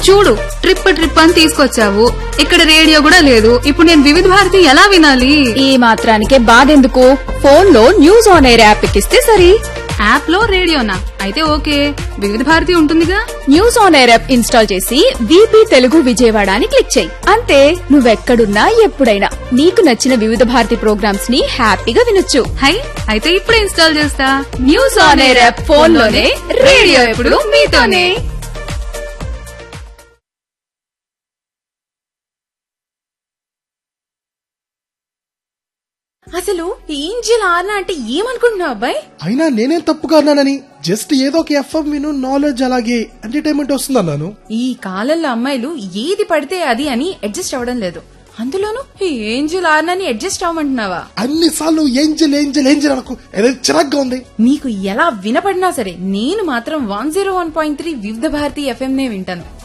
చూడు trip trip అని తీసుకొచ్చావు ఇక్కడ రేడియో కూడా లేదు ఇప్పుడు నేను వివిధ భారతి ఎలా వినాలి ఈ మాత్రానికే బాధెందుకు ఫోన్ లో న్యూస్ ఆన్ ఎయిర్ యాప్ ఎక్కిస్తే సరి యాప్ లో రేడియోనా అయితే ఓకే వివిధ భారతి ఉంటుందిగా news on air app install చేసి వీపీ తెలుగు విజయవాడ అని క్లిక్ చేయి అంతే నువ్వెక్కడున్నా ఎప్పుడైనా నీకు నచ్చిన వివిధ భారతి ప్రోగ్రామ్స్ ని హ్యాపీగా వినొచ్చు హై అయితే ఇప్పుడే ఇన్స్టాల్ చేస్తా news on air app phone లోనే రేడియో ఎప్పుడు మీతోనే అసలు ఈ ఏంజిల్ ఆర్నా అంటే ఏమనుకుంటున్నావు అబ్బాయి అయినా నేనేం తప్పుగా అన్నానని జస్ట్ ఏదో ఒక ఎఫ్ఎం విను నాలెడ్జ్ అలాగే ఎంటర్టైన్మెంట్ వస్తుంది అన్నాను ఈ కాలంలో అమ్మాయిలు ఏది పడితే అది అని అడ్జస్ట్ అవ్వడం లేదు అందులోనూ ఈ ఏంజిల్ ఆర్నాని అడ్జస్ట్ అవ్వమంటున్నావా అన్ని సార్లు ఏంజల్ ఏంజల్ ఏంజల్ అనకు ఏదో చిరాగ్గా ఉంది నీకు ఎలా వినపడినా సరే నేను మాత్రం one zero one point three Vividh Bharati FM నే వింటాను